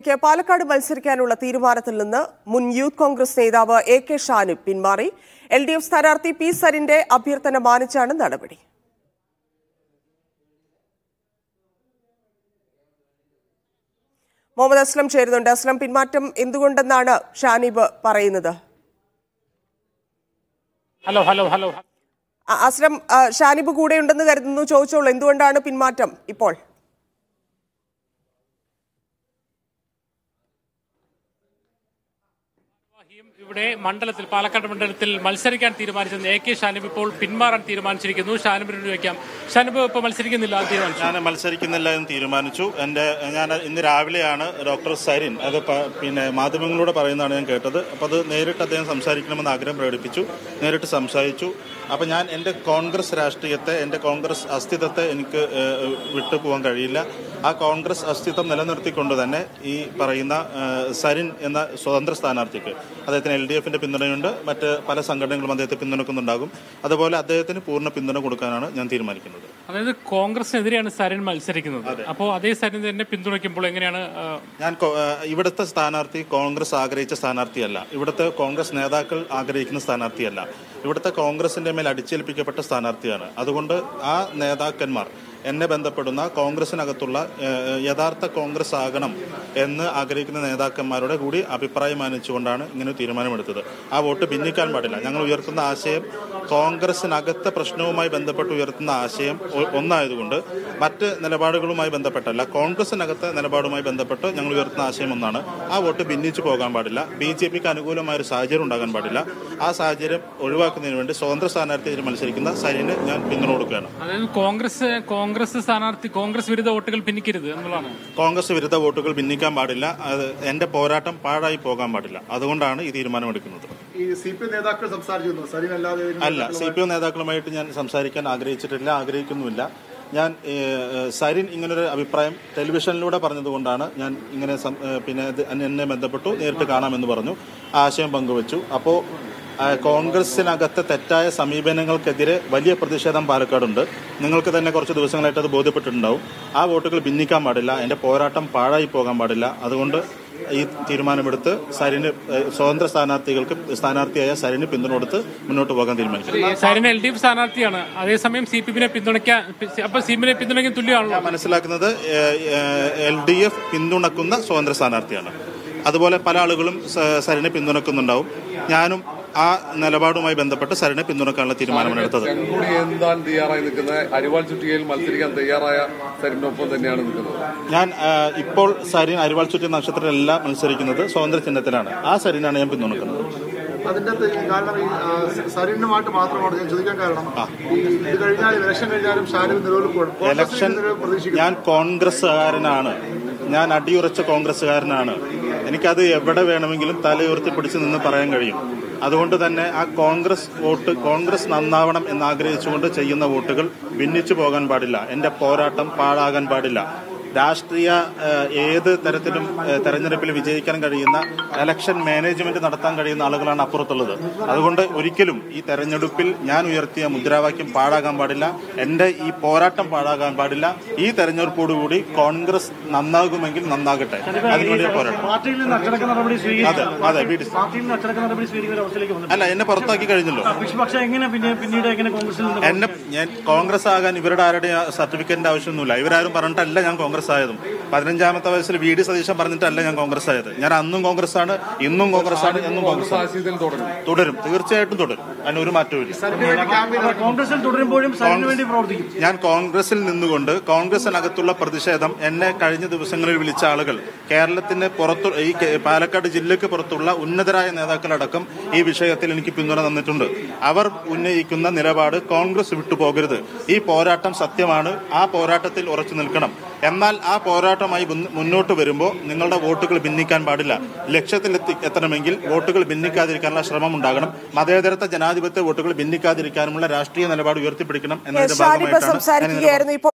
ക്ക് പാലക്കാട് മത്സരിക്കാനുള്ള തീരുമാനത്തിൽ നിന്ന് മുൻ യൂത്ത് കോൺഗ്രസ് നേതാവ് എ കെ ഷാനിബ് പിന്മാറി എൽ ഡി എഫ് സ്ഥാനാർത്ഥി പി സരിന്റെ അഭ്യർത്ഥന മാനിച്ചാണ് നടപടി മുഹമ്മദ് അസ്ലം ചേരുന്നുണ്ട് അസ്ലം പിന്മാറ്റം എന്തുകൊണ്ടെന്നാണ് ഷാനിബ് പറയുന്നത് ഹലോ ഹലോ ഹലോ അ- അസ്ലം ആ, ഷാനിബ് കൂടെയുണ്ടെന്ന് കരുതുന്നു ചോദിച്ചോളൂ എന്തുകൊണ്ടാണ് പിന്മാറ്റം ഇപ്പോൾ ഇബ്രാഹിം ഇവിടെ മണ്ഡലത്തിൽ പാലക്കാട് മണ്ഡലത്തിൽ മത്സരിക്കാൻ തീരുമാനിച്ചത് എ കെ ഷാനിബ് ഇപ്പോൾ പിന്മാറാൻ തീരുമാനിച്ചിരിക്കുന്നു ഷാനിബിനോട് ചോദിക്കാം ഷാനിബ് ഇപ്പോൾ മത്സരിക്കുന്നില്ല എന്ന് തീരുമാനിച്ചു ഞാൻ മത്സരിക്കുന്നില്ല എന്ന് തീരുമാനിച്ചു എൻ്റെ ഞാൻ ഇന്ന് രാവിലെയാണ് ഡോക്ടർ സരിൻ അത് പ- പിന്നെ മാധ്യമങ്ങളിലൂടെ പറയുന്നതാണ് ഞാൻ കേട്ടത് അപ്പോൾ അത് നേരിട്ട് അദ്ദേഹം സംസാരിക്കണമെന്ന് ആഗ്രഹം പ്രകടിപ്പിച്ചു നേരിട്ട് സംസാരിച്ചു അപ്പോൾ ഞാൻ എൻ്റെ കോൺഗ്രസ് രാഷ്ട്രീയത്തെ എൻ്റെ കോൺഗ്രസ് അസ്തിത്വത്തെ എനിക്ക് ഏഹ്, വിട്ടു പോകാൻ കഴിയില്ല ആ കോൺഗ്രസ് അസ്തിത്വം നിലനിർത്തിക്കൊണ്ട് തന്നെ ഈ പറയുന്ന ഏഹ്, സരിൻ എന്ന സ്വതന്ത്ര സ്ഥാനാർത്ഥിക്ക് അദ്ദേഹത്തിന് എൽ ഡി എഫിൻ്റെ പിന്തുണയുണ്ട് മറ്റ് പല സംഘടനകളും അദ്ദേഹത്തെ പിന്തുണക്കുന്നുണ്ടാകും അതുപോലെ അദ്ദേഹത്തിന് പൂർണ്ണ പിന്തുണ കൊടുക്കാനാണ് ഞാൻ തീരുമാനിക്കുന്നത് അതായത് കോൺഗ്രസിനെതിരെയാണ് സരിൻ മത്സരിക്കുന്നത് അപ്പോൾ അതേ സരിൻ തന്നെ പിന്തുണയ്ക്കുമ്പോൾ എങ്ങനെയാണ് ആ, ഞാൻ കോ- ഏഹ് ഇവിടുത്തെ സ്ഥാനാർത്ഥി കോൺഗ്രസ് ആഗ്രഹിച്ച സ്ഥാനാർത്ഥിയല്ല ഇവിടുത്തെ കോൺഗ്രസ് നേതാക്കൾ ആഗ്രഹിക്കുന്ന സ്ഥാനാർത്ഥിയല്ല ഇവിടുത്തെ കോൺഗ്രസിന്റെ മേൽ അടിച്ചേൽപ്പിക്കപ്പെട്ട സ്ഥാനാർത്ഥിയാണ് അതുകൊണ്ട് ആ നേതാക്കന്മാർ എന്നെ ബന്ധപ്പെടുന്ന കോൺഗ്രസിനകത്തുള്ള ഏഹ്, യഥാർത്ഥ കോൺഗ്രസ് ആകണം എന്ന് ആഗ്രഹിക്കുന്ന നേതാക്കന്മാരുടെ കൂടി അഭിപ്രായം മാനിച്ചുകൊണ്ടാണ് ഇങ്ങനെ ഒരു തീരുമാനമെടുത്തത് ആ വോട്ട് ഭിന്നിക്കാൻ പാടില്ല ഞങ്ങൾ ഉയർത്തുന്ന ആശയം കോൺഗ്രസിനകത്തെ പ്രശ്നവുമായി ബന്ധപ്പെട്ട് ഉയർത്തുന്ന ആശയം ഒ- ഒന്നായതുകൊണ്ട് മറ്റ് നിലപാടുകളുമായി ബന്ധപ്പെട്ടല്ല കോൺഗ്രസിനകത്തെ നിലപാടുമായി ബന്ധപ്പെട്ട് ഞങ്ങൾ ഉയർത്തുന്ന ആശയം ഒന്നാണ് ആ വോട്ട് ഭിന്നിച്ചു പോകാൻ പാടില്ല ബി ജെ പിക്ക് അനുകൂലമായ ഒരു സാഹചര്യം ഉണ്ടാകാൻ പാടില്ല ആ സാഹചര്യം ഒഴിവാക്കുന്നതിന് വേണ്ടി സ്വതന്ത്ര സ്ഥാനാർത്ഥിയായി മത്സരിക്കുന്ന സൈനിന് ഞാൻ പിന്തുണ കൊടുക്കുകയാണ് അതായത് കോൺഗ്രസ് കോൺഗ്രസ് സ്ഥാനാർത്ഥി കോൺഗ്രസ് വിരുദ്ധ വോട്ടുകൾ ഭിന്നിക്കരുത് എന്നുള്ളതാണ് കോൺഗ്രസ് വിരുദ്ധ വോട്ടുകൾ ഭിന്നിക്കാൻ പാടില്ല അത് എന്റെ പോരാട്ടം പാഴായി പോകാൻ പാടില്ല അതുകൊണ്ടാണ് ഈ തീരുമാനമെടുക്കുന്നത് ഈ സി പി നേതാക്കൾ സംസാരിച്ചിരുന്നു സരിൻ അല്ലാതെ അല്ല സി പി എം നേതാക്കളുമായിട്ട് ഞാൻ സംസാരിക്കാൻ ആഗ്രഹിച്ചിട്ടില്ല ആഗ്രഹിക്കുന്നുമില്ല ഞാൻ ഏഹ്, സരിൻ ഇങ്ങനൊരു അഭിപ്രായം ടെലിവിഷനിലൂടെ പറഞ്ഞതുകൊണ്ടാണ് ഞാൻ ഇങ്ങനെ സം- ഏഹ്, പിന്നെ ഇത് എന്നെ ബന്ധപ്പെട്ടു നേരിട്ട് കാണാമെന്ന് പറഞ്ഞു ആശയം പങ്കുവച്ചു അപ്പോൾ കോൺഗ്രസിനകത്തെ തെറ്റായ സമീപനങ്ങൾക്കെതിരെ വലിയ പ്രതിഷേധം പാലക്കാടുണ്ട് നിങ്ങൾക്ക് തന്നെ കുറച്ച് ദിവസങ്ങളായിട്ട് അത് ബോധ്യപ്പെട്ടിട്ടുണ്ടാവും ആ വോട്ടുകൾ ഭിന്നിക്കാൻ പാടില്ല എൻ്റെ പോരാട്ടം പാഴായി പോകാൻ പാടില്ല അതുകൊണ്ട് ഈ തീരുമാനമെടുത്ത് സരിന് ഏഹ്, സ്വതന്ത്ര സ്ഥാനാർത്ഥികൾക്ക് സ്ഥാനാർത്ഥിയായ സരിന് പിന്തുണ കൊടുത്ത് മുന്നോട്ട് പോകാൻ തീരുമാനിച്ചു സരിൻ എൽ ഡി എഫ് സ്ഥാനാർത്ഥിയാണ് അതേസമയം സി പി എമ്മിനെ പിന്തുണയ്ക്കാൻ അപ്പൊ സി പിനെ പിന്തുണയ്ക്കാൻ തുല്യമാണല്ലോ ഞാൻ മനസ്സിലാക്കുന്നത് എൽ ഡി എഫ് പിന്തുണക്കുന്ന സ്വതന്ത്ര സ്ഥാനാർത്ഥിയാണ് അതുപോലെ പല ആളുകളും സ- സരിനെ പിന്തുണക്കുന്നുണ്ടാവും ഞാനും ആ നിലപാടുമായി ബന്ധപ്പെട്ട് സരിനെ പിന്തുണക്കാനുള്ള തീരുമാനമാണ് എടുത്തത് ചെങ്കൊടി എന്താൻ തയ്യാറായി നിൽക്കുന്ന അരിവാൾ ചുറ്റികയിൽ മത്സരിക്കാൻ തയ്യാറായ സരിനൊപ്പം തന്നെയാണ് നിൽക്കുന്നത് ഞാൻ ആ, ഇപ്പോൾ സരിൻ അരിവാൾ ചുറ്റി നക്ഷത്രത്തിലല്ല മത്സരിക്കുന്നത് സ്വതന്ത്ര ചിഹ്നത്തിലാണ് ആ സരിനാണ് ഞാൻ പിന്തുണക്കുന്നത് അതിന്റെ അകത്ത് ഈ കാരണം ഈ ആ, സരിനുമായിട്ട് മാത്രമാണ് ഞാൻ ചോദിക്കാൻ കാരണം ഈ ഇത് കഴിഞ്ഞാൽ ഇലക്ഷൻ കഴിഞ്ഞാലും ഷാനിബ് നിലവിൽ ഇലക്ഷൻ പ്രതീക്ഷിക്കുന്നു ഞാൻ കോൺഗ്രസ്സുകാരനാണ് ഞാൻ അടിയുറച്ച കോൺഗ്രസ്സുകാരനാണ് എനിക്കത് എവിടെ വേണമെങ്കിലും തലയുയർത്തി പിടിച്ച് നിന്ന് പറയാൻ കഴിയും അതുകൊണ്ട് തന്നെ ആ കോൺഗ്രസ് വോട്ട് കോൺഗ്രസ് നന്നാവണം എന്നാഗ്രഹിച്ചുകൊണ്ട് ചെയ്യുന്ന വോട്ടുകൾ ഭിന്നിച്ചു പോകാൻ പാടില്ല എന്റെ പോരാട്ടം പാഴാകാൻ പാടില്ല രാഷ്ട്രീയ ഏഹ്, ഏത് തരത്തിലും ഏഹ്, തെരഞ്ഞെടുപ്പിൽ വിജയിക്കാൻ കഴിയുന്ന ഇലക്ഷൻ മാനേജ്മെന്റ് നടത്താൻ കഴിയുന്ന ആളുകളാണ് അപ്പുറത്തുള്ളത് അതുകൊണ്ട് ഒരിക്കലും ഈ തെരഞ്ഞെടുപ്പിൽ ഞാൻ ഉയർത്തിയ മുദ്രാവാക്യം പാഴാകാൻ പാടില്ല എന്റെ ഈ പോരാട്ടം പാഴാകാൻ പാടില്ല ഈ തെരഞ്ഞെടുപ്പോടുകൂടി കോൺഗ്രസ് നന്നാകുമെങ്കിൽ നന്നാകട്ടെ അതിനുവേണ്ടി പോരാട്ടം പാർട്ടിയിൽ നിന്ന് അച്ചടക്ക നടപടി സ്വീകരിക്കും അതെ അതെ ബി ഡി സി. പാർട്ടിയിൽ നിന്ന് അച്ചടക്ക നടപടി സ്വീകരിക്കുന്ന ഒരു അവസ്ഥയിലേക്ക് വന്നു അല്ല എന്നെ പുറത്താക്കി കഴിഞ്ഞല്ലോ പക്ഷെ പക്ഷെ എങ്ങനെ പിന്നെ പിന്നീട് എങ്ങനെ കോൺഗ്രസിൽ നിന്ന് എന്നെ ഞാൻ കോൺഗ്രസ് ആകാൻ ഇവരുടെ ആരുടെ സർട്ടിഫിക്കറ്റിന്റെ ആവശ്യമൊന്നുമില്ല ഇവരാരും പറഞ്ഞിട്ടല്ല ഞാൻ കോൺഗ്രസ് ആയതും പതിനഞ്ചാമത്തെ വയസ്സിൽ വി ഡി സതീശൻ പറഞ്ഞിട്ടല്ല ഞാൻ കോൺഗ്രസ് ആയത് ഞാൻ അന്നും കോൺഗ്രസ് ആണ് ഇന്നും കോൺഗ്രസ് ആണ് എന്നും കോൺഗ്രസ് ആണ് ആശയത്തിൽ തുടരും തുടരും തീർച്ചയായിട്ടും തുടരും അതിന് ഒരു മാറ്റവും ഇല്ല കോൺഗ്രസിൽ തുടരുമ്പോഴും സരിന് വേണ്ടി പ്രവർത്തിക്കും ഞാൻ കോൺഗ്രസിൽ നിന്നുകൊണ്ട് കോൺഗ്രസിനകത്തുള്ള പ്രതിഷേധം എന്നെ കഴിഞ്ഞ ദിവസങ്ങളിൽ വിളിച്ച ആളുകൾ കേരളത്തിന് പുറത്തു ഈ കെ- പാലക്കാട് ജില്ലയ്ക്ക് പുറത്തുള്ള ഉന്നതരായ നേതാക്കളടക്കം ഈ വിഷയത്തിൽ എനിക്ക് പിന്തുണ തന്നിട്ടുണ്ട് അവർ ഉന്നയിക്കുന്ന നിലപാട് കോൺഗ്രസ് വിട്ടുപോകരുത് ഈ പോരാട്ടം സത്യമാണ് ആ പോരാട്ടത്തിൽ ഉറച്ചു നിൽക്കണം എന്നാൽ ആ പോരാട്ടമായി മുന്ന- മുന്നോട്ട് വരുമ്പോൾ നിങ്ങളുടെ വോട്ടുകൾ ഭിന്നിക്കാൻ പാടില്ല ലക്ഷ്യത്തിലെത്തി എത്തണമെങ്കിൽ വോട്ടുകൾ ഭിന്നിക്കാതിരിക്കാനുള്ള ശ്രമം ഉണ്ടാകണം മതേതരത്വ ജനാധിപത്യ വോട്ടുകൾ ഭിന്നിക്കാതിരിക്കാനുമുള്ള രാഷ്ട്രീയ നിലപാട് ഉയർത്തിപ്പിടിക്കണം എന്നതിന്റെ ഷാനിബ് ഭാഗമായിട്ടാണ് ഞാൻ ഈ നിലപാട് സംസാരിക്കുകയായിരുന്നു ഇപ്പോൾ